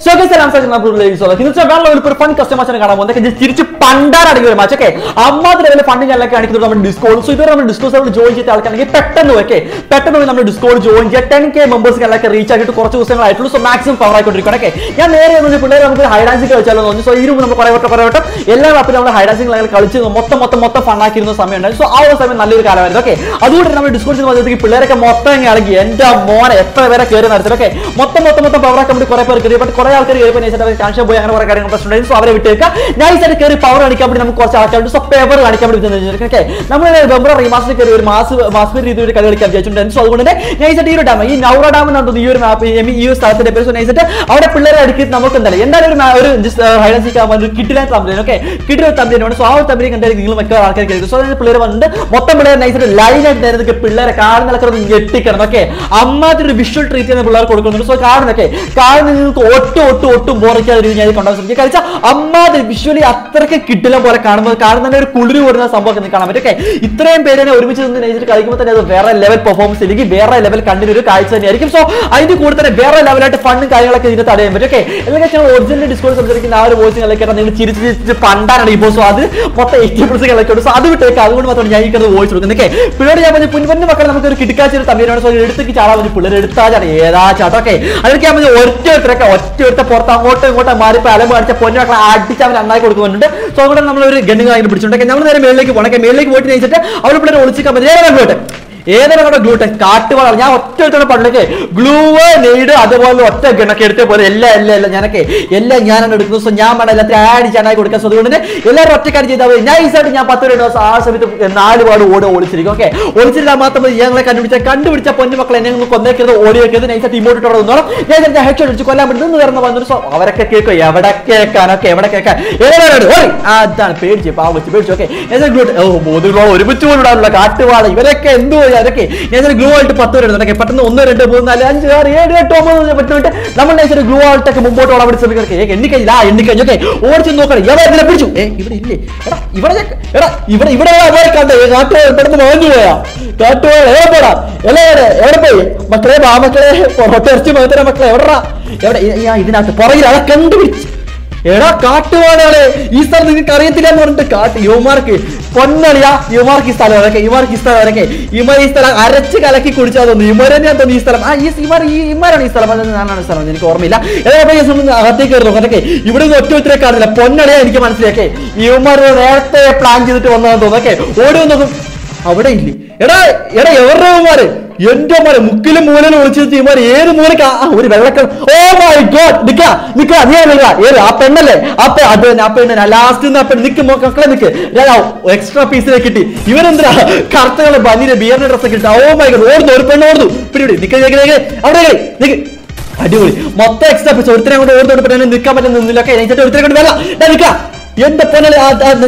So guys എല്ലാം സാധിക്കും നമ്മൾ ഇന്നത്തെ വേറെ ഒരു ഫൺ കസ്റ്റമേഴ്സിനെ കാണാൻ പോകുന്നത് just തിരിച്ച് പണ്ടാരടിക്കുന്ന ഒരു മാച്ച് ഓക്കെ അമ്മാതിരി ലെവലിൽ ഫണ്ട് ഞാനൊക്കെ കാണിക്കുന്നത് നമ്മുടെ ഡിസ്കോഡ് സോ ഇതുവരെ നമ്മൾ ഡിസ്കോഡ് ജോയിൻ ചെയ്ത ആൾക്കാണെങ്കിൽ പെട്ടെന്ന് ഓക്കെ പെട്ടെന്ന് പോയി നമ്മൾ ഡിസ്കോഡ് ജോയിൻ ചെയ്യുക ടെൻ കെ മെമ്പേഴ്സിനൊക്കെ റീച്ച് ആക്കിയിട്ട് കുറച്ച് ദിവസങ്ങളായിട്ടുള്ളൂ സോ മാക്സിമം പവർ ആയിക്കൊണ്ടിരിക്കണം ഓക്കെ ഞാൻ നേരെ വന്ന് പിള്ളേർ നമുക്ക് ഹൈഡാൻസിങ് കളിച്ചാലോ എന്ന് തോന്നി സോ ഈ റൂം നമ്മൾ കുറെ വട്ടം കുറെ വട്ടം എല്ലാ ക്ലബിലും നമ്മൾ ഹൈഡാൻസിങ് ലെവൽ കളിച്ച് മൊത്തം മൊത്തം മൊത്തം ഫണ്ണാക്കിയിരുന്ന സമയം ഉണ്ടായിരുന്നു സോ ആ ഒരു സമയം നല്ലൊരു കാലമായിരുന്നു ഓക്കെ അതുകൊണ്ട് നമ്മൾ ഡിസ്കോഡ് ചെയ്യുന്ന സമയത്തേക്ക് പിള്ളേരൊക്കെ മൊത്തം ഇങ്ങനെ ഇളകി എന്റെ മോനെ എത്ര പേരെ കയറി നടത്തി ഓക്കെ മൊത്തം മൊത്തം മൊത്തം പവർ ആക്കാൻ വേണ്ടി കുറെ പേർ കയറി ബട്ട് കുറെ ആൾക്കാർ കയറി നൈസായിട്ട് ടെൻഷൻ പോയി അങ്ങനെ കുറെ കാര്യങ്ങൾ പ്രശ്നമുണ്ടായിരുന്നു സോ അവരെ വിട്ടേക്കുക നൈസായിട്ട് കയറി പവർ കാണിക്കാൻ വേണ്ടി നമുക്ക് കുറച്ച് ആൾക്കാരുണ്ട് സോ പേപ്പർ കാണിക്കാൻ വേണ്ടി ഓക്കെ നമ്മൾ വെമ്പറ റീമാസ്റ്റർ കയറി ഒരു മാസ് മാസ് രീതിയിൽ കളി കളിക്കാൻ വിചാരിച്ചിട്ടുണ്ടായിരുന്നു സോ അതുകൊണ്ട് തന്നെ നൈസായിട്ട് ഈ ഒരു ഡാം ഈ നൗറ ഡാം എന്നാണ് തോന്നുന്നു ഈ ഒരു മാപ്പ് ഈ ഒരു സ്ഥലത്തിന്റെ പേര് സോ നൈസായിട്ട് അവിടെ പിള്ളേരെ അടുക്കി നമുക്ക് എന്തായാലും എന്തായാലും ഒരു ma- ഒരു ഹൈഡൻ സീക്കാൻ ഒരു കിട്ടില്ല തമ്മിലാണ് ഓക്കെ കിട്ടിയ തമ്മിലാണ് സോ ആ ഒരു തമ്മിൽ കണ്ടായിരിക്കും നിങ്ങൾ മിക്ക ആൾക്കാർ കഴിക്കും സോ പിള്ളേർ വന്നിട്ട് മൊത്തം പിള്ളേർ നൈസായിട്ട് ലൈൻ ആയിട്ട് നേരത്തെ പിള്ളേരെ കാണുന്ന ആൾക്കാർ ഞെട്ടിക്കണം ഓക്കെ അമ്മാതിരി ഒരു വിഷ്വൽ ട്രീറ്റ് ചെയ്യുന്ന പിള്ളേർ കൊടുക്കുന്നുണ്ട് സോ കാണുന്നൊക്കെ കാണുന്ന നിങ്ങൾക്ക് ഒട്ടും ഒട്ടും ഒട്ടും ബോറിക്കാതെ രീതി ഞാൻ കൊണ്ടുപോകാൻ ശ്രമിക്കുക കഴിച്ചാൽ അമ്മാതിരി വിഷ്വലി അത്രയ്ക്ക് കിട്ടില്ല പോലെ കാണുമ്പോൾ കാണുന്നതിന്റെ ഒരു കുളിര് കൂടുന്ന സംഭവം നിങ്ങൾക്ക് കാണാൻ പറ്റും ഓക്കെ ഇത്രയും പേരെ ഒരുമിച്ച് നിന്ന് നയിച്ചിട്ട് കളിക്കുമ്പോൾ തന്നെ അത് വേറെ ലെവൽ പെർഫോമൻസ് ഇല്ലെങ്കിൽ വേറെ ലെവൽ കണ്ടിന് ഒരു കാഴ്ച തന്നെയായിരിക്കും സോ അതിന്റെ കൂടെ തന്നെ വേറെ ലെവലായിട്ട് ഫണ്ടും കാര്യങ്ങളൊക്കെ ഇതിന് തടയാൻ പറ്റും ഓക്കെ അല്ലെങ്കിൽ ഞങ്ങൾ ഒറിജിനൽ ഡിസ്കൗണ്ട് സംസാരിക്കുന്ന ആ ഒരു വോയിസ് കളിക്കാൻ നിങ്ങൾ ചിരിച്ച് ചിരിച്ച് പണ്ടാണ് ഇപ്പോൾ സോ അത് മൊത്തം എയ്റ്റി പെർസെന്റ് കളിക്കുന്നുണ്ട് സോ അത് വിട്ടേക്ക് അതുകൊണ്ട് മാത്രമാണ് ഞാൻ ഈ കിടന്ന് വോയിസ് കൊടുക്കുന്നത് ഓക്കെ പിള്ളേർ ഞാൻ പറഞ്ഞു പുൻപന്റെ മക്കളെ നമുക്ക് ഒരു കിടക്കാച്ചൊരു തമ്മിലാണ് സോ എടുത്തേക്ക് ചാടാൻ പറ്റും പിള്ളേർ എടുത്താച്ചാണ് ഏതാ ചാട്ടം ഓക്കെ അതൊക്കെ ഞാൻ പറഞ്ഞു ഒറ്റ ഒരുത്തരൊക്കെ ഒറ്റ ഒരുത്ത പുറത്ത് അങ്ങോട്ടും ഇങ്ങോട്ടും മാറിപ്പോ അലമ്പ് കാണിച്ച പൊന്നു മക്കളെ അടിച്ച് അവൻ നന്നായി കൊടുക്കുന്നുണ്ട് സോ അതുകൊണ്ട് നമ്മൾ ഒരു ഗണ്ണ് കാര്യം പിടിച്ചിട്ടുണ്ട് നമ്മൾ നേരെ മേളിലേക്ക് പോകണം മേളിലേക്ക് പോയിട്ട് നയിച്ചിട്ട് അവിടെ പിള്ളേർ ഒളിച്ചിക്കാൻ പറ്റും നേരെ പോയിട്ട് ഏതാണ് നമ്മുടെ ഗ്ലൂ ടെസ്റ്റ് കാട്ടുവള ഞാൻ ഒറ്റ എടുത്തോടെ പണ്ടിലേക്ക് ഗ്ലൂവ് നെയ്ഡ് അതുപോലെ ഒറ്റ ഗണക്ക് എടുത്ത പോലെ എല്ലാം എല്ലാം എല്ലാം ഞാനൊക്കെ എല്ലാം ഞാനാണ് എടുക്കുന്നത് സോ ഞാൻ വേണം എല്ലാത്തിനും ആഡ് ചാനായി കൊടുക്കാൻ സോ അതുകൊണ്ട് തന്നെ എല്ലാവരും ഒറ്റക്കാരി ചെയ്താൽ മതി നൈസായിട്ട് ഞാൻ പത്ത് രണ്ട് ദിവസം ആ സമയത്ത് നാല് പാട് ഓടി ഒളിച്ചിരിക്കും ഓക്കെ ഒളിച്ചിരുന്നാൽ മാത്രം മതി ഞങ്ങളെ കണ്ടുപിടിച്ച കണ്ടുപിടിച്ച പൊന്നു മക്കളെ എന്നെ നിങ്ങൾ കൊന്നേക്കരുത് ഓടി വെക്കരുത് നൈസായിട്ട് ഇമോട്ട് ഇട്ടോടെ നിന്നോളം ഞാൻ ഞാൻ ഹെഡ് അടിച്ച് കൊല്ലാൻ പറ്റും നിന്ന് കയറുന്ന വന്നിട്ട് സോ അവരൊക്കെ കേൾക്കും എവിടെ കേൾക്കാനൊക്കെ എവിടെ കേൾക്കാൻ എവിടെയാണ് ഓടി ആ, അതാണ് പേടിച്ച് പാവം വെച്ച് പേടിച്ചു ഓക്കെ ഗ്ലൂ ഓ മൂന്ന് ഗ്ലോ ഒരുമിച്ച് കൊണ്ടിടാനുള്ള കാട്ടുവാള ഇവരൊക്കെ എന്തോ അതൊക്കെ ഞാൻ ഗ്ലൂ ആയിട്ട് പത്ത് പേര് എടുത്തൊക്കെ പെട്ടെന്ന് ഒന്ന് രണ്ട് മൂന്ന് നാല് അഞ്ച് ആറ് ഏഴ് എട്ട് ഒമ്പത് പറ്റുന്നുണ്ട് നമ്മൾ നൈസൊരു ഗ്ലൂ ആയിട്ടൊക്കെ മുമ്പോട്ട് ഓടാൻ വേണ്ടി ശ്രമിക്കണം എണ്ണിക്കഴിഞ്ഞില്ല ആ എണ്ണിക്കഴിഞ്ഞു ഓക്കെ ഓടിച്ച് നോക്കണം എവിടെ ഇതിനെ പിടിച്ചു ഏ ഇവിടെ ഇല്ലേ എടാ ഇവിടെ ഞാൻ- എടാ ഇവിടെ ഇവിടെ അവരെ കണ്ടേ കാട്ടുവാള പെട്ടെന്ന് മാഞ്ഞു പോയാ കാട്ടുവാള എവിടെ പോടാ എവിടെ എവിടെ എവിടെ പോയി മക്കളെ ബാ മക്കളെ പൊറത്തിറച്ചി മകത്തര മക്കളെ എവിടെടാ എവിടെ ഈ- ഞാൻ ഇതിനകത്ത് പുറകിൽ അതെ കണ്ടുപിടിച്ചു എടാ കാട്ടുവാളാണ് ഈ സ്ഥലം നിങ്ങൾക്ക് അറിയത്തില്ല എന്ന് പറഞ്ഞിട്ട് കാട്ട് യുവമാർക്ക് പൊന്നളിയാ യുവമാർക്ക് ഈ സ്ഥലം അതൊക്കെ ഇമാർക്ക് ഈ സ്ഥലം അതൊക്കെ ഇമാർ ഈ സ്ഥലം അരച്ച് കലക്കി കുടിച്ചാൽ തോന്നുന്നു ഇമാർ തന്നെയാണ് തോന്നുന്നു ഈ സ്ഥലം ആ ഈ ഇമാർ ഈ ഇമാരാണ് ഈ സ്ഥലം അത് ഞാനാണ് സ്ഥലം എനിക്ക് ഓർമ്മയില്ല ഏതാ ഈ സമയം അകത്തേക്ക് കയറുന്നു അതൊക്കെ ഇവിടെ നിന്ന് ഒറ്റ ഒത്തിരി കാണില്ല പൊന്നളിയാ എനിക്ക് മനസ്സിലാക്കേ ഇവന്മാർ നേരത്തെ പ്ലാൻ ചെയ്തിട്ട് വന്നതെന്ന് തോന്നുന്നു ഓക്കെ ഓടി വന്നതും അവിടെ ഇല്ലേ എടാ എടാ എവരുടെ ഇവന്മാര് എന്റെ മോനെ മുക്കിലും മൂലയിലും ഒളിച്ചിട്ട് ഇവന്മാർ ഏത് മൂലക്ക് ആ ഒരു വെള്ളക്ക ഓ മൈ ഗോഡ് നിക്ക നിക്ക നീ നിക്ക ഏത് ആ പെണ്ണല്ലേ ആ പെ അത് തന്നെ ആ പെണ്ണ ലാസ്റ്റ് ആ പെണ്ണ് നിക്ക് മോ- മക്കളെ നിക്ക് എക്സ്ട്രാ പീസിനെ കിട്ടി ഇവരെന്തിനാ കറുത്തകളെ ബന്നിന്റെ ബിയറിന്റെ ഡ്രസ്സൊക്കെ കിട്ടി ഓ മൈ ഗോഡ് ഓടുന്നു ഒരു പെണ്ണ് ഓടുന്നു പിടി നിക്ക് നിക്ക് നിക്ക് അവിടെ നിക്ക്, നിക്ക് അടിപൊളി മൊത്തം എക്സ്ട്രാ പീസ് ഒരുത്തരെ കൊണ്ട് ഓടുന്നോണ്ട് പെണ്ണിന് നിൽക്കാൻ പറ്റുന്ന നിന്നില്ല ഒക്കെ നയിച്ചിട്ട് ഒരുത്തരെ കൊണ്ട് വരാം നിക്ക എന്റെ പൊന്നലെ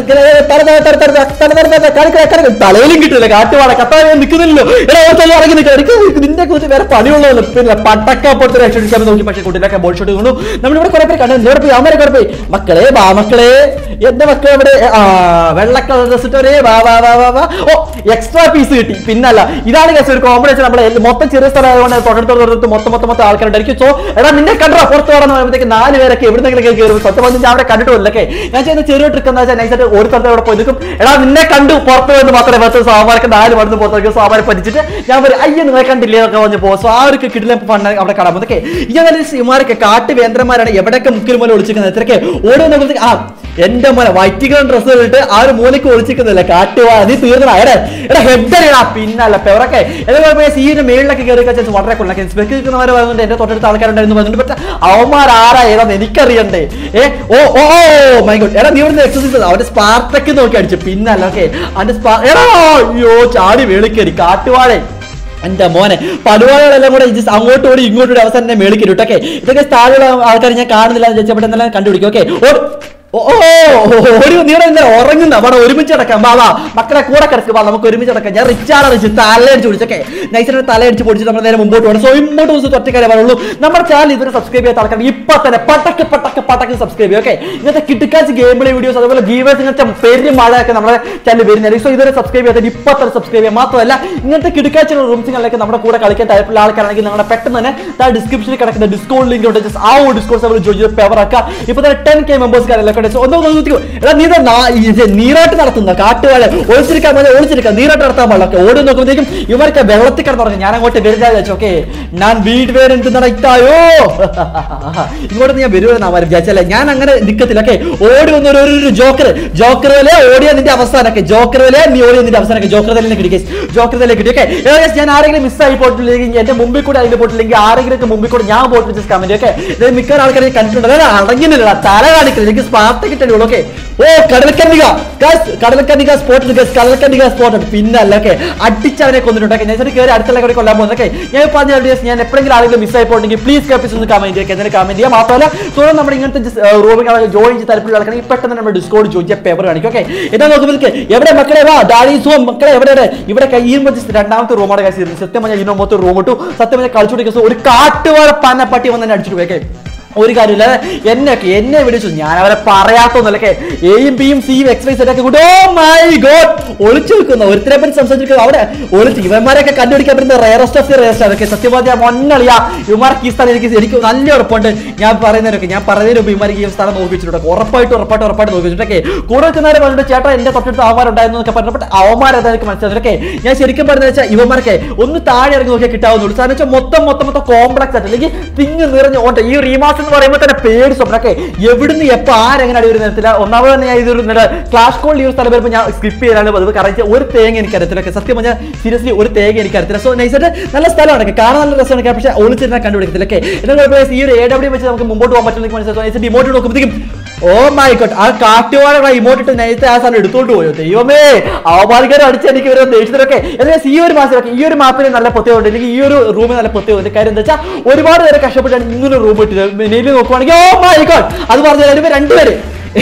തലയിലും കിട്ടില്ല കാട്ടുവാട കത്താൻ നിൽക്കുന്നില്ലല്ലോ എടാ ഓർത്തല്ലോ ഇറങ്ങി നിൽക്കുക എനിക്ക് നിന്റെ കുറിച്ച് വേറെ പണിയുള്ളതല്ലോ പിന്നെ പട്ടക്കപ്പുറത്ത് രക്ഷടിക്കാൻ നോക്കി പക്ഷേ കുട്ടിയിലൊക്കെ ബോൾ ഷോട്ട് കൊണ്ടു നമ്മളിവിടെ കുറെ പേര് കണ്ടു എവിടെ പോയി അമ്മരെ കുറെ പോയി മക്കളെ ബാ മക്കളെ എന്റെ മക്കളെ ഇവിടെ ആ വെള്ള കളർ ഡ്രസ് ഇട്ടവരെ വാ വാ വാ വാ വാ ഓ എക്സ്ട്രാ പീസ് കിട്ടി പിന്നല്ല ഇതാണ് കേസ് ഒരു കോമ്പിനേഷൻ നമ്മളെ മൊത്തം ചെറിയ സ്ഥലമായതുകൊണ്ട് തൊട്ടടുത്ത് തൊട്ടടുത്ത് മൊത്തം മൊത്തം മൊത്തം ആൾക്കാരുണ്ടായിരിക്കും സോ എടാ നിന്നെ കണ്ടോ പുറത്ത് കടന്ന് പറയുമ്പോഴത്തേക്ക് നാല് പേരൊക്കെ എവിടുന്നെങ്കിലും കയറി സത്യം പറഞ്ഞാൽ ഞാൻ അവിടെ കണ്ടിട്ടില്ലൊക്കെ ഞാൻ ചെയ്യുന്ന ചെറിയ ട്രിക്ക് എന്താ വെച്ചാൽ നൈസായിട്ട് ഒരു സ്ഥലത്ത് അവിടെ പോയി നിൽക്കും എടാ നിന്നെ കണ്ടു പുറത്ത് വന്ന് മാത്രമേ പത്ത് സാമാരൊക്കെ നാല് മണിന്ന് പുറത്തേക്ക് സാമാരെ പറ്റിച്ചിട്ട് ഞാൻ പറയും അയ്യോ നിങ്ങളെ കണ്ടില്ലേ എന്നൊക്കെ പറഞ്ഞ് പോകും സോ ആ ഒരു കിട്ടില്ല പണ്ട് അവിടെ കാണാം അതൊക്കെ ഇങ്ങനെ സിമാരൊക്കെ കാട്ട് വേന്ദ്രന്മാരാണ് എവിടെയൊക്കെ മുക്കിൽ മൂല ഒളിച്ചിരിക്കുന്നത് ഇത്രയൊക്കെ ഓടി നോക്കുമ്പോഴത്തേക്ക് ആ എന്റെ മോനെ വൈറ്റ് കളർ ഡ്രസ്സ് ഇട്ട് ആ ഒരു മൂലയ്ക്ക് ഒളിച്ചിരിക്കുന്നില്ല കാട്ടുവാ നീ തീർന്നടാ എടാ എടാ ഹെഡ് അറിയടാ പിന്നല്ല പെവറൊക്കെ ഏതൊക്കെ സീന്റെ മേളിലൊക്കെ കയറി വെച്ചാൽ വളരെ കൊള്ളാം സ്പെക്ക് നിൽക്കുന്നവർ പറയുന്നുണ്ട് എന്റെ തൊട്ടടുത്ത ആൾക്കാരുണ്ടായിരുന്നു പറഞ്ഞിട്ട് പക്ഷേ അവന്മാർ ആരാ ഏതാന്ന് എനിക്കറിയണ്ടേ ഏ ഓ ഓ ഓ മൈ ഗോഡ് എടാ നീ ഇവിടുന്ന് എക്സസൈസ് അവന്റെ സ്പാർട്ടക്ക് നോക്കി അടിച്ചു പിന്നല്ല ഓക്കെ അവന്റെ സ്പാ എടാ അയ്യോ ചാടി വേളിക്കരി കാട്ടുവാഴെ എന്റെ മോനെ പടുവാളെല്ലാം കൂടെ just അങ്ങോട്ടും ഓടി ഇങ്ങോട്ടും ഓടി അവസാനം എന്നെ മേളിക്കരുട്ടൊക്കെ ഇതൊക്കെ താഴെയുള്ള ആൾക്കാർ ഞാൻ കാണുന്നില്ല എന്ന് വെച്ചാൽ ഇവിടെ നിന്നെല്ലാം കണ്ടുപിടിക്കും ഓക്കെ ഓ ഓ, ഓടി നീടെ ഇങ്ങനെ ഉറങ്ങുന്ന അവിടെ ഒരുമിച്ച് കിടക്കാം ബാ ബാ മക്കളെ കൂടെ കിടക്കുക ബാ നമുക്ക് ഒരുമിച്ച് കിടക്കാം ഞാൻ റിച്ചാണ് റിച്ച് തലയടിച്ച് പൊടിച്ചൊക്കെ നൈസിനെ തലയടിച്ച് പൊടിച്ച് നമ്മൾ നേരെ മുമ്പോട്ട് പോകണം സോ ഇങ്ങോട്ട് ദിവസം ഒറ്റക്കാരെ പറയുള്ളൂ നമ്മുടെ ചാനൽ ഇതുവരെ സബ്സ്ക്രൈബ് ചെയ്യാത്ത ആൾക്കാർ ഇപ്പൊ തന്നെ പട്ടക്ക് പട്ടക്ക് പട്ടക്ക് സബ്സ്ക്രൈബ് ചെയ്യും ഓക്കെ ഇങ്ങനത്തെ കിട്ടിക്കാച്ച് ഗെയിം പ്ലേ വീഡിയോസ് അതുപോലെ ഗീവേഴ്സ് ഇങ്ങനത്തെ പെരും മഴയൊക്കെ നമ്മുടെ ചാനൽ വരുന്നത് സോ ഇതുവരെ സബ്സ്ക്രൈബ് ചെയ്യാത്ത ഇപ്പൊ തന്നെ സബ്സ്ക്രൈബ് ചെയ്യാം മാത്രമല്ല ഇങ്ങനത്തെ കിടക്കാച്ചുള്ള റൂംസിങ്ങളിലേക്ക് നമ്മുടെ കൂടെ കളിക്കാൻ താല്പര്യമുള്ള ആൾക്കാരാണെങ്കിൽ നിങ്ങളുടെ പെട്ടെന്ന് തന്നെ ഡിസ്ക്രിപ്ഷനിൽ കിടക്കുന്ന ഡിസ്കൗണ്ട് ലിങ്ക് ഉണ്ട് Just ആ ഒരു ഡിസ്കൗണ്ട് സെർവർ ജോയിൻ ചെയ്ത് ഫേവർ ആക്കുക ഇപ്പൊ തന്നെ ടെൻ കെ മെമ്പേഴ്സ് കാര്യങ്ങളൊക്കെ ഉണ്ട് So ഒന്ന് നോക്കിക്കോ എടാ നീ ഇതാ നാ- ഇത് നീരാട്ട് നടത്തുന്ന കാട്ടുവാഴ ഒളിച്ചിരിക്കാൻ മതി ഒളിച്ചിരിക്കാം നീരാട്ട് നടത്താൻ പാടില്ല ഓക്കെ ഓടി നോക്കുമ്പോഴത്തേക്കും ഇവർക്ക് വെള്ളത്തിൽ കിടന്നുറങ്ങും ഞാൻ അങ്ങോട്ട് വരുന്ന വെച്ചു ഓക്കെ ഞാൻ വീട് പേര് എന്ത് നടത്തായോ ഇങ്ങോട്ട് ഞാൻ വരുമെന്നാ അവർ വിചാരിച്ചല്ലേ ഞാൻ അങ്ങനെ നിൽക്കത്തില്ല ഓക്കെ ഓടി വന്ന ഒരു ഒരു ജോക്കർ ജോക്കർ വലെ ഓടിയ നിന്റെ അവസാനമൊക്കെ ജോക്കർ വലെ നീ ഓടിയ നിന്റെ അവസാനമൊക്കെ ജോക്കർ തന്നെ കിട്ടി ജോക്കർ തന്നെ കിട്ടി ഓക്കെ ഞാൻ ആരെങ്കിലും മിസ്സായി പോയിട്ടില്ലെങ്കിൽ എന്റെ മുമ്പിൽ കൂടെ അതിന്റെ പോയിട്ടില്ലെങ്കിൽ ആരെങ്കിലും മുമ്പിൽ കൂടെ ഞാൻ പോയിട്ട് ജസ്റ്റ് കമന്റ് ഓക്കെ ഇത് മിക്ക ആൾക്കാരെ കണ്ടിട്ടുണ്ട് അതായത് അടങ്ങില്ല തല കാണിക്കുന്നത് എനിക്ക് സ്പാർട്ട് കിട്ടേ ഉള്ളൂ ഓക്കെ ഓ കടൽക്കന്നിക ഗസ് കടൽക്കന്നിക സ്പോട്ട് ഗസ് കടൽക്കന്നിക സ്പോട്ട് പിന്നല്ല ഓക്കെ അടിച്ചവനെ കൊന്നിട്ടുണ്ട് ഓക്കെ ഞാൻ ശരി കയറി അടുത്തുള്ള കൂടെ കൊല്ലാൻ പോകുന്നത് ഓക്കെ ഞാൻ പറഞ്ഞ videos ഞാൻ എപ്പോഴെങ്കിലും ആരെങ്കിലും മിസ് ആയി പോയിട്ടുണ്ടെങ്കിൽ പ്ലീസ് കപ്പിസ് ഒന്ന് കമന്റ് ചെയ്യുക എന്തെങ്കിലും കമന്റ് ചെയ്യുക മാത്രമല്ല തുടർന്ന് നമ്മുടെ ഇങ്ങനത്തെ റൂമിംഗ് ജോയിൻ ചെയ്ത് താല്പര്യമുള്ള ആൾക്കാണെങ്കിൽ പെട്ടെന്ന് നമ്മുടെ ഡിസ്കോഡ് ജോയിൻ ചെയ്യാൻ പേപ്പർ കാണിക്കും ഓക്കെ എന്താ നോക്കുമ്പോൾ എവിടെ മക്കളെ വാ ഡാഡീസോ മക്കളെ എവിടെ ഇവിടെ കയ്യിൽ വെച്ച് രണ്ടാമത്തെ റൂമാണ് കാശ് സത്യം പറഞ്ഞാൽ ഇതിനോ മൊത്തം റൂം ഇട്ടു സത്യം പറഞ്ഞാൽ കളിച്ചുകൊണ്ടിരിക്കുന്ന ഒരു കാട്ടുവാഴ പന്ന പട്ടി വന്ന് തന്നെ അടിച്ചിട്ട് പോയി ഒരു കാര്യമില്ല എന്നെയൊക്കെ എന്നെ വിളിച്ചു ഞാൻ അവരെ പറയാത്തൊന്നല്ലേ എയും ബിയും സിയും എക്സ് വൈ സെറ്റ് ഒക്കെ കൂടി ഓ മൈ ഗോഡ് ഒളിച്ചു വെക്കുന്ന ഒരുത്തരെ പറ്റി സംസാരിച്ചിരിക്കുന്നത് അവിടെ ഒളിച്ച് ഇവന്മാരൊക്കെ കണ്ടുപിടിക്കാൻ പറ്റുന്ന റയറസ്റ്റ് ഓഫ് ദി റയറസ്റ്റ് അതൊക്കെ സത്യവാദിയ മൊന്നളിയ ഇവന്മാർക്ക് ഈ സ്ഥലം എനിക്ക് എനിക്ക് നല്ല ഉറപ്പുണ്ട് ഞാൻ പറയുന്നവരൊക്കെ ഞാൻ പറയുന്നതിന് മുമ്പ് ഇവന്മാർക്ക് ഈ സ്ഥലം നോക്കി വെച്ചിട്ടുണ്ട് ഉറപ്പായിട്ട് ഉറപ്പായിട്ട് ഉറപ്പായിട്ട് നോക്കി വെച്ചിട്ടൊക്കെ കൂടെ വെക്കുന്നവരെ പറഞ്ഞിട്ട് ചേട്ടാ എന്റെ തൊട്ടടുത്ത് അവന്മാരുണ്ടായിരുന്നു എന്നൊക്കെ പറഞ്ഞപ്പോൾ അവന്മാരത് എനിക്ക് മനസ്സിലാക്കി ഞാൻ ശരിക്കും പറഞ്ഞത് വെച്ചാൽ ഇവന്മാർക്ക് ഒന്ന് താഴെ ഇറങ്ങി നോക്കിയാൽ കിട്ടാവുന്നുള്ളൂ സാധനം വെച്ചാൽ മൊത്തം മൊത്തം മൊത്തം കോംപ്ലക്സ് ആയിട്ട് അല്ലെങ്കിൽ തിങ്ങ് നിറഞ്ഞ് ഓട്ടെ ഈ റീമാസ് എന്ന് പറയുമ്പോൾ തന്നെ പേടി സ്വപ്നൊക്കെ എവിടുന്ന് എപ്പോൾ ആരെങ്ങനെ അടി ഒരു നേരത്തില്ല ഒന്നാമത് തന്നെ ഞാൻ ഇതൊരു ക്ലാഷ് കോൾ ഈ ഒരു സ്ഥലം വരുമ്പോൾ ഞാൻ സ്കിപ്പ് ചെയ്യാനാണ് പതിവ് കാരണം വെച്ചാൽ ഒരു തേങ്ങ എനിക്ക് അറിയത്തില്ല സത്യം പറഞ്ഞാൽ സീരിയസ്ലി ഒരു തേങ്ങ എനിക്ക് അറിയത്തില്ല സോ നൈസായിട്ട് നല്ല സ്ഥലമാണ് കാണാൻ നല്ല രസമാണ് പക്ഷേ ഒളിച്ചിരുന്നാൽ കണ്ടുപിടിക്കത്തില്ല ഓക്കെ എന്നാൽ ഈ ഒരു എ ഡബ്ല്യൂ വെച്ച് നമുക്ക് മുമ്പോട്ട് പോകാൻ പറ്റുന്ന മനസ്സിലായി നൈസായിട്ട് ഇമോട്ട് നോക്കുമ്പോഴത്തേക്കും ഓ മൈ ഗോഡ് ആ കാട്ടുവാഴ ഇമോട്ട് ഇട്ട് നേരത്തെ ആ സാധനം എടുത്തോണ്ട് പോയോ ദൈവമേ അവമാനിക്കാരും അടിച്ച് എനിക്ക് വരുന്ന ദേഷ്യത്തിലൊക്കെ എന്നാൽ ഈ ഒരു മാസത്തിലൊക്കെ ഈ ഒരു മാപ്പിന് നല്ല പ്രത്യേകത അല്ലെങ്കിൽ ഈ ഒരു റൂമിൽ നല്ല പ്രത്യേകത കാര്യം എന്താ വെച്ചാൽ ഒരുപാട് പേരെ കഷ്ടപ്പെട്ടാണ് ഇങ്ങനെ റൂം ഇട്ടത് മെനയിൽ നോക്കുവാണെങ്കിൽ ഓ മൈ ഗോഡ് അത് പറഞ്ഞാൽ ഇവർ രണ്ടുപേര്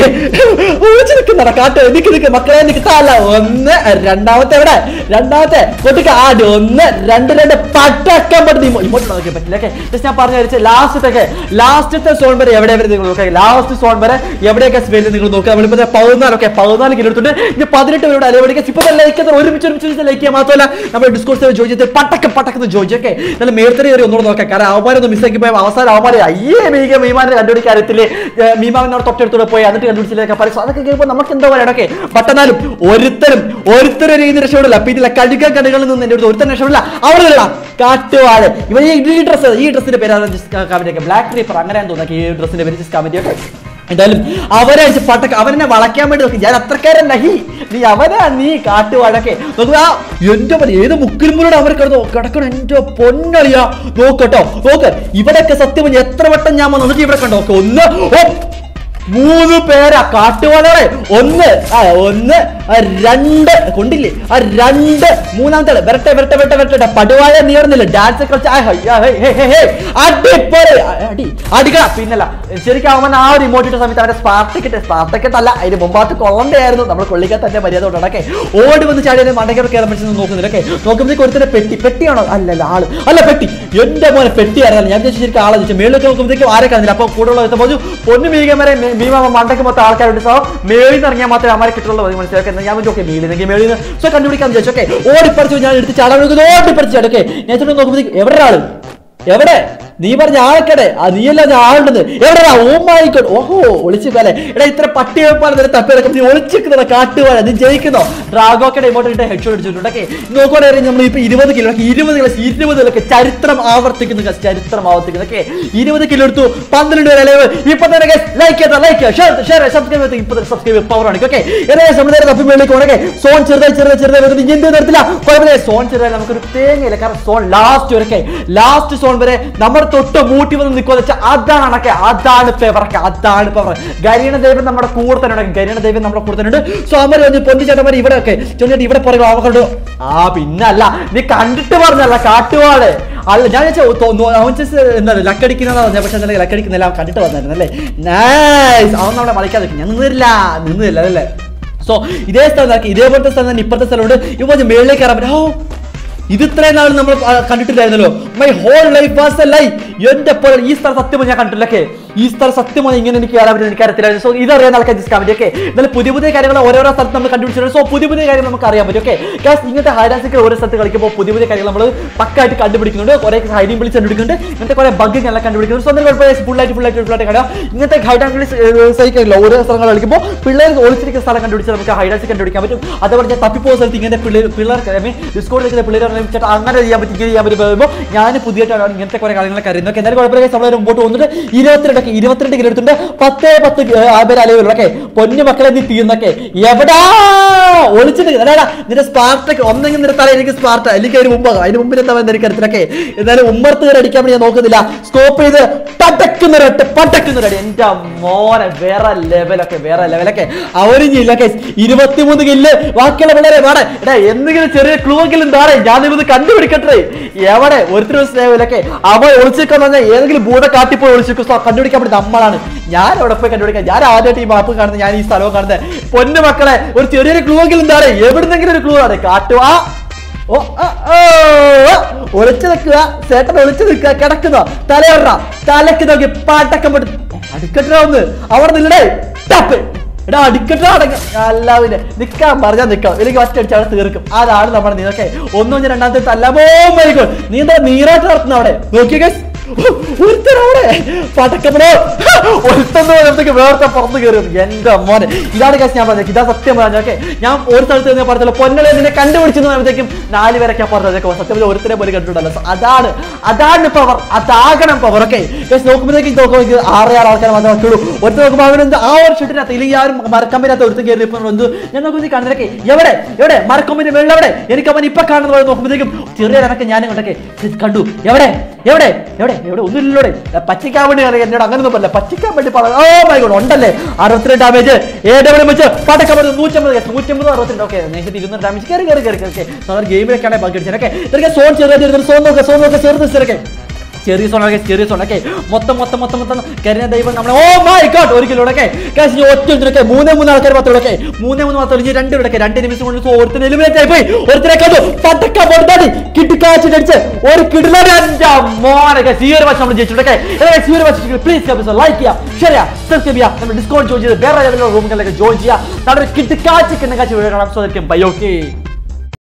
ഒളിച്ചു നിൽക്കുന്നട കാട്ട് നിക്ക് നിക്ക് മക്കളെ നിൽക്കത്തല്ല ഒന്ന് രണ്ടാമത്തെ എവിടെ രണ്ടാമത്തെ കൊട്ടിക്ക് ആട് ഒന്ന് രണ്ട് രണ്ട് പട്ടക്കം പെടുത്തി ഇങ്ങോട്ട് നോക്കിയാൽ പറ്റില്ല ഓക്കെ ജസ്റ്റ് ഞാൻ പറഞ്ഞു വെച്ചാൽ ലാസ്റ്റത്തെ ലാസ്റ്റത്തെ സോൺ വരെ എവിടെ വരെ നിങ്ങൾ നോക്കുക ലാസ്റ്റ് സോൺ വരെ എവിടെയൊക്കെ സ്പെയിലിൽ നിങ്ങൾ നോക്കുക നമ്മളിപ്പോൾ പതിനാലൊക്കെ പതിനാല് കിലോ എടുത്തിട്ട് ഇനി പതിനെട്ട് പേരുടെ അലവടിക്കുക ഇപ്പൊ ലൈക്ക് ഒരുമിച്ച് ഒരുമിച്ച് ലൈക്ക് ചെയ്യാൻ മാത്രമല്ല നമ്മുടെ ഡിസ്കോഴ്സ് ജോയിൻ ചെയ്ത് പട്ടക്കം പട്ടക്കം ജോയിൻ ഒക്കെ നല്ല മേർത്തറി കയറി ഒന്നുകൂടെ നോക്കാം കാരണം അവന്മാരൊന്ന് മിസ്സാക്കി പോയ അവസാനം അവന്മാരെ അയ്യേ മീക മീമാനെ കണ്ടുപിടിക്കാൻ അറിയത്തില്ലേ മീമാവിനോട് തൊട്ടടുത്തൂടെ പോയി എന്നിട്ട് കണ്ടുപിടിച്ചില്ലൊക്കെ പറയും അതൊക്കെ കേൾക്കുമ്പോൾ നമുക്ക് എന്താ പറയണൊക്കെ ബട്ടെന്നാലും ഒരുത്തരും ഒരുത്തരും ഒരു ഇതിന് രക്ഷപ്പെടില്ല അപ്പൊ ഇതിലെ കടുക്ക കടുകളിൽ നിന്ന് എന്റെ അടുത്ത് ഒരുത്തരം രക്ഷപ്പെടില്ല അവിടെ വരില്ല കാട്ടുവാട് ഇവൻ ഈ ഡ്രസ്സ് ഈ ഡ്രസ്സിന്റെ പേരാണ് കമന്റ് ഒക്കെ ബ്ലാക്ക് റീപ്പർ അങ്ങനെ തോന്നുന്നു ഈ ഡ്രസ്സിന്റെ പേര് ജസ്റ്റ് കമന്റ് ഒക്കെ എന്തായാലും അവരെ അടിച്ച് പട്ടക്ക അവനെ വളയ്ക്കാൻ വേണ്ടി നോക്കി ഞാൻ അത്രക്കാരല്ല ഹി നീ അവനാ നീ കാട്ടുവാഴക്കെ നോക്കുക ആ എന്റെ പോലെ ഏത് മുക്കിലുമ്പോഴും അവർ കിടന്നു കിടക്കണം എന്റെ പൊന്നളിയാ നോക്കട്ടോ നോക്ക് ഇവിടെയൊക്കെ സത്യം പറഞ്ഞാ എത്ര വട്ടം ഞാൻ വന്നു എന്നിട്ട് ഇവിടെ കണ്ടോ ഒന്ന് ഓ മൂന്ന് പേരാ കാട്ടുവാളെ ഒന്ന് ആ ഒന്ന് ആ രണ്ട് കൊണ്ടില്ലേ ആ രണ്ട് മൂന്നാമത്തെ ആള് വരട്ടെ വരട്ടെ വരട്ടെ വരട്ടെ പടുവാഴ നീർന്നില്ല ഡാൻസ് കളിച്ച് ആ, ഹൈ, ആ, ഹേ, ഹേ, ഹേ, ഹേ. അടിപൊളി ആ, അടി അടിക്ക പിന്നല്ല ശരിക്കും അവൻ ആ ഒരു ഇമോട്ട് ഇട്ട സമയത്ത് അവന്റെ സ്പാർട്ടിക്കിട്ട് സ്പാർട്ടിക്കിട്ട് അല്ല അതിന് മുമ്പാത്ത് കൊള്ളണ്ടായിരുന്നു നമ്മൾ കൊള്ളിക്കാത്ത തന്നെ മര്യാദ കൊണ്ടൊക്കെ ഓടി വന്ന് ചാടി മണ്ടയ്ക്കർ കയറാൻ പറ്റുന്ന നോക്കുന്നില്ലൊക്കെ നോക്കുമ്പോഴത്തേക്ക് ഒരുത്തന്നെ പെട്ടി പെട്ടിയാണോ അല്ലല്ല ആള് അല്ല പെട്ടി എന്റെ മോനെ പെട്ടി അറിയാം ഞാൻ വിചാരിച്ചു ശരിക്കും ആളെ ചോദിച്ചു മേളിലൊക്കെ നോക്കുമ്പോഴത്തേക്കും ആരെ കാണുന്നില്ല അപ്പൊ കൂടെ ഉള്ള പറഞ്ഞു പൊന്നു മീകം വരെ മീമാമ മണ്ടയ്ക്ക് മൊത്തം ആൾക്കാരുണ്ട് സോ മേളിൽ നിന്ന് ഇറങ്ങിയാൽ മാത്രമേ അമാരെ കിട്ടുള്ളൂ അത് മനസ്സിലാക്കി ഞാൻ വിചാരിച്ചു ഓക്കെ മേളിൽ നിന്ന് മേളിൽ നിന്ന് സോ കണ്ടുപിടിക്കാൻ വിചാരിച്ചു ഓക്കെ ഓടിപ്പറിച്ചു ഞാൻ എടുത്ത് ചാടാൻ ഓടിപ്പറിച്ചു ചാടൊക്കെ ഞാൻ ചെന്ന് നോക്കുമ്പോഴത്തേക്ക് എവിടെ ആള് എവിടെ നീ പറഞ്ഞ ആൾക്കടെ ആ നീയല്ലാതെ ആളുണ്ടെന്ന് എവിടെടാ ഓ മായിക്കോട്ടെ ഓഹോ ഒളിച്ചു പോലെ എടാ ഇത്ര പട്ടിയെപ്പാൽ വരെ തപ്പിയെടുക്കും നീ ഒളിച്ചിരിക്കുന്ന കാട്ടുപോലെ നീ ജയിക്കുന്നോ ഡ്രാഗോക്കടെ ഇങ്ങോട്ട് ഇട്ട് ഹെഡ് ഷോട്ട് അടിച്ചിട്ടുണ്ടൊക്കെ നോക്കുകയാണെങ്കിൽ നമ്മൾ ഇപ്പൊ ഇരുപത് കിലോ ഇരുപത് കിലോ ഇരുപത് കിലോ ചരിത്രം ആവർത്തിക്കുന്നു guys. ചരിത്രം ആവർത്തിക്കുന്നു ഓക്കെ ഇരുപത് കിലോ എടുത്തു പന്ത്രണ്ട് വരെ അലവ് ഇപ്പൊ തന്നെ ലൈക്ക് ചെയ്താ ലൈക്ക് ഷെയർ ഷെയർ സബ്സ്ക്രൈബ് ഇപ്പൊ തന്നെ സബ്സ്ക്രൈബ് പവർ ആണ് ഓക്കെ ഏകദേശം നമ്മൾ നേരെ തപ്പി മേളിലേക്ക് പോകണേ സോൺ ചെറുതായി ചെറുതായി ചെറുതായി വരുന്നത് എന്ത് തരത്തില്ല കുഴപ്പമില്ല സോൺ ചെറുതായി നമുക്കൊരു തേങ്ങയില്ല കാരണം സോൺ ലാസ്റ്റ് വരെ ലാസ്റ്റ് സോൺ വരെ നമ്മുടെ തൊട്ട് മൂട്ടി വന്ന് നിൽക്കുക വെച്ചാൽ അതാണ് അണക്കെ അതാണ് പെവറക്കെ അതാണ് പെവർ ഗരീണ ദൈവം നമ്മുടെ കൂടെ തന്നെ ഉണ്ട് ഗരീണ ദൈവം നമ്മുടെ കൂടെ തന്നെ ഉണ്ട് സോ അമര് വന്ന് പൊന്നു ചേട്ടന്മാർ ഇവിടെ ഒക്കെ ചെന്നിട്ട് ഇവിടെ പറയുക അവർക്ക് ആ പിന്നല്ല നീ കണ്ടിട്ട് പറഞ്ഞല്ല കാട്ടുവാള് അല്ല ഞാൻ വിചാരിച്ചു, തോ- നോ- അവൻ just എന്താണ് ലക്കടിക്കുന്നതാ പറഞ്ഞത് പക്ഷെ എന്തായാലും ലക്കടിക്കുന്നില്ല അവൻ കണ്ടിട്ട് വന്നായിരുന്നു അല്ലേ നൈസ് അവൻ നമ്മളെ മളിക്കാതെ നിൽക്കും. ഞാൻ നിന്നില്ല നിന്നില്ല അല്ലേ സോ ഇതേ സ്ഥലം നോക്കി ഇതേപോലത്തെ സ്ഥലം തന്നെ ഇപ്പുറത്തെ സ്ഥലമുണ്ട് ഇപ്പൊ ഞാൻ മേളിലേക്ക് കയറാൻ പറ്റും ഓ ഇത് ഇത്രയും നാൾ നമ്മൾ ആ, കണ്ടിട്ടില്ലായിരുന്നല്ലോ my whole life was a lie എന്റെ പോലെ ഈ സ്ഥലം സത്യം ഞാൻ കണ്ടില്ലൊക്കെ ഈ സ്ഥലം സത്യമായി ഇങ്ങനെ എനിക്ക് കയറാൻ പറ്റും എനിക്ക് അറിയത്തില്ല സോ ഇതറിയാൻ ആൾക്കാർ ജിസ് കമന്റ് ഓക്കെ എന്നാലും പുതിയ പുതിയ കാര്യങ്ങൾ ഓരോരോ സ്ഥലത്ത് നമ്മൾ കണ്ടുപിടിച്ചിട്ടുണ്ട് സോ പുതിയ പുതിയ കാര്യങ്ങൾ നമുക്ക് അറിയാൻ പറ്റും ഓക്കെ ഗ്യാസ് ഇങ്ങനത്തെ ഹൈഡാൻസിക്ക് ഓരോ സ്ഥലത്ത് കളിക്കുമ്പോൾ പുതിയ പുതിയ കാര്യങ്ങൾ നമ്മൾ പക്കായിട്ട് കണ്ടുപിടിക്കുന്നുണ്ട് കുറെ ഹൈഡിങ് വിളിച്ച് കണ്ടുപിടിക്കുന്നുണ്ട് ഇങ്ങനത്തെ കുറെ ബഗ് എല്ലാം കണ്ടുപിടിക്കുന്നുണ്ട് സോ എന്തെങ്കിലും കുഴപ്പമില്ല ഫുള്ളായിട്ട് ഫുള്ളായിട്ട് ഫുള്ളായിട്ട് കാണാം ഇങ്ങനത്തെ ഹൈഡാൻസ് സഹിക്കില്ല ഓരോ സ്ഥലങ്ങൾ കളിക്കുമ്പോൾ പിള്ളേർ ഒളിച്ചിരിക്കുന്ന സ്ഥലം കണ്ടുപിടിച്ച് നമുക്ക് ഹൈഡാൻസ് കണ്ടുപിടിക്കാൻ പറ്റും അതുപോലെ ഞാൻ തപ്പിപ്പോകുന്ന സ്ഥലത്ത് ഇങ്ങനത്തെ പിള്ളേർ പിള്ളേർക്ക് ഐ മീൻ ഡിസ്കോഡ് നിൽക്കുന്ന പിള്ളേർ ചേട്ടാ അങ്ങനെ ചെയ്യാൻ പറ്റും ഇങ്ങനെ ചെയ്യാൻ പറ്റും പറയുമ്പോൾ ഞാൻ പുതിയതായിട്ടാണ് ഇങ്ങനത്തെ കുറെ കാര്യങ്ങളൊക്കെ അറിയുന്നത് ഓക്കെ എന്തായാലും കുഴപ്പമില്ല നമ്മൾ മുമ്പോട്ട് പോകുന്നുണ്ട് ഇരുപത്തിരണ്ടൊക്കെ ഇരുപത്തിരണ്ട് കിലോ എടുത്തിട്ടുണ്ട് പത്തേ പത്ത് പേര് അലവുള്ളൂ ഓക്കെ പൊന്നു മക്കളെ നീ തീർന്നൊക്കെ എവിടാ ഒളിച്ചിട്ട് അതാ നിന്റെ സ്പാർട്ടൊക്കെ ഒന്നെങ്കിൽ നിന്റെ തല എനിക്ക് സ്പാർട്ട അല്ലെങ്കിൽ അതിന് മുമ്പ് അതിന് മുമ്പിൽ എന്താ എനിക്ക് അറിയത്തില്ലൊക്കെ എന്നാലും ഉമ്മർത്ത് കയറി അടിക്കാൻ വേണ്ടി ഞാൻ നോക്കുന്നില്ല സ്കോപ്പ് ചെയ്ത് പടക്കുന്ന റെട്ട് പടക്കുന്ന റെഡി എന്റെ മോനെ വേറെ ലെവലൊക്കെ വേറെ ലെവലൊക്കെ അവരിഞ്ഞില്ലൊക്കെ ഇരുപത്തിമൂന്ന് കില്ല് ബാക്കിയുള്ള പിള്ളേരെ വേടെ എടാ എന്തെങ്കിലും ചെറിയ ക്ലൂ എങ്കിലും താറേ ഞാൻ ഇത് കണ്ടുപിടിക്കട്ടെ എവിടെ ഒരുത്തരും സ്നേഹമില്ലൊക്കെ അവൻ ഒളിച്ചിരിക്കാൻ പറഞ്ഞാൽ ഏതെങ്കിലും ഭൂത കാട്ടിപ്പോയി ഒളിച്ചിരിക്കും സോ കണ്ടുപിടിക്കാൻ പറ്റും നമ്മളാണ് ഞാൻ അവിടെ പോയി കണ്ടുപിടിക്കാൻ ഞാൻ ആദ്യമായിട്ട് ഈ മാപ്പ് കാണുന്നത് ഞാൻ ഈ സ്ഥലവും കാണുന്നത് പൊന്നു മക്കളെ ഒരു ചെറിയൊരു ക്ലൂ എങ്കിലും താറേ എവിടുന്നെങ്കിലും ഒരു ക്ലൂ ആണ് കാട്ടുവാ ഓ ആ, ഓ, ഓ, ഒളിച്ചു നിൽക്കുക ചേട്ടൻ ഒളിച്ചു നിൽക്കുക കിടക്കുന്ന തലയിട തലക്ക് നോക്കി പാട്ടക്കം പെട്ട് അടുക്കട്ടാ ഒന്ന് അവിടെ നില്ലടേ ടപ്പ് എടാ അടിക്കട്ടാ അടങ്ങ അല്ലാവില്ല നിക്കാൻ പറഞ്ഞാൽ നിക്കാം എനിക്ക് ഒറ്റ അടിച്ച് അവിടെ തീർക്കും അതാണ് നമ്മുടെ നീതൊക്കെ ഒന്നും ഞാൻ രണ്ടാമത്തെ തല്ലാമോ മരിക്കും നീ എന്താ നീറായിട്ട് നടത്തുന്ന അവിടെ നോക്കിയ ഒരുത്തരവിടെ പടക്കപ്പെടോ ഒരുത്തന്ന് നേരത്തേക്ക് വേർത്തെ പുറത്ത് കയറി എന്റെ മോനെ ഇതാണ് കേസ് ഞാൻ പറഞ്ഞത് ഇതാ സത്യം പറഞ്ഞ ഓക്കെ ഞാൻ ഒരു സ്ഥലത്ത് നിന്ന് പറഞ്ഞല്ലോ പൊന്നലെ നിന്നെ കണ്ടുപിടിച്ചെന്ന് പറയുമ്പോഴത്തേക്കും നാല് പേരൊക്കെ പറഞ്ഞതൊക്കെ സത്യം ഒരുത്തരെ പോലെ കണ്ടിട്ടുണ്ടല്ലോ So അതാണ് അതാണ് പവർ അതാകണം പവർ ഓക്കെ കേസ് നോക്കുമ്പോഴത്തേക്ക് നോക്കുമ്പോൾ എനിക്ക് ആറ് ആറ് ആൾക്കാർ മാത്രമേ പറ്റുള്ളൂ ഒരുത്തർ നോക്കുമ്പോൾ അവനെന്ത് ആ ഒരു ഷെട്ടിനകത്ത് ഇല്ലെങ്കിൽ ആരും മരക്കമ്പിനകത്ത് ഒരുത്തം കയറി ഇപ്പം വന്നു ഞാൻ നോക്കുമ്പോൾ കാണുന്നതൊക്കെ എവിടെ എവിടെ മരക്കൊമ്പിന്റെ വെള്ളം എവിടെ എനിക്ക് അവൻ ഇപ്പൊ കാണുന്ന പോലെ നോക്കുമ്പോഴത്തേക്കും ചെറിയ കണക്ക് ഞാനും കൊണ്ടൊക്കെ കണ്ടു എവിടെ എവിടെ എവിടെ എവിടെ ഒന്നുമില്ലോടെ പച്ചിക്കാൻ വേണ്ടി അറിയാം എന്നോട് അങ്ങനെ ഒന്നും പറ്റില്ല പച്ചിക്കാൻ വേണ്ടി പറഞ്ഞു ഓ മൈ ഗോഡ് ഉണ്ടല്ലേ അറുപത്തിരണ്ട് ഡാമേജ് ഏഴ് വെച്ച് പടക്കം പറഞ്ഞു നൂറ്റമ്പത് നൂറ്റമ്പത് അറുപത്തിരണ്ട് ഓക്കെ നേരത്തെ ഇരുന്നൂറ് ഡാമേജ് കയറി കയറി കയറി ഓക്കെ സാധാരണ ഗെയിമിലൊക്കെയാണ് ബഗ് അടിച്ചത് ഓക്കെ സോൺ ചെറിയ സോൺ നോക്കുക സോൺ നോക്കുക ചെറുത് ചെറുക്കെ ചെറിയ സോണൊക്കെ ചെറിയ സോണൊക്കെ മൊത്തം മൊത്തം മൊത്തം മൊത്തം കരുണ ദൈവം നമ്മളെ ഓ മൈ ഗോഡ് ഒരു കിലോ ഒക്കെ കാശ് ഒറ്റ ഒറ്റൊക്കെ മൂന്നേ മൂന്ന് ആൾക്കാർ പത്തോളൊക്കെ മൂന്നേ മൂന്ന് പത്തോളം ഇനി രണ്ട് ഇവിടൊക്കെ രണ്ട് നിമിഷം കൊണ്ട് ഒരുത്തിന് എലിമിനേറ്റ് ആയി പോയി ഒരുത്തിനെ കണ്ടു പട്ടക്ക പൊടുത്താടി കിട്ടിക്കാച്ചിട്ടടിച്ച് ഒരു കിടിലൊരു അഞ്ചാ മോനൊക്കെ ഈ ഒരു വശം നമ്മൾ ജയിച്ചിട്ടൊക്കെ ഈ ഒരു വശം പ്ലീസ് ലൈക്ക് ചെയ്യാം ശരിയാ സബ്സ്ക്രൈബ് ചെയ്യാം നമ്മൾ ഡിസ്കൗണ്ട് ജോയിൻ ചെയ്ത് വേറെ ലെവലിലുള്ള റൂമുകളിലൊക്കെ ജോയിൻ ചെയ്യാം നമ്മുടെ കിട്ടിക്കാച്ച് കിണ്ണക്കാച്ച് വീഡിയോ കാണാം സോ ബൈ ഓക്കെ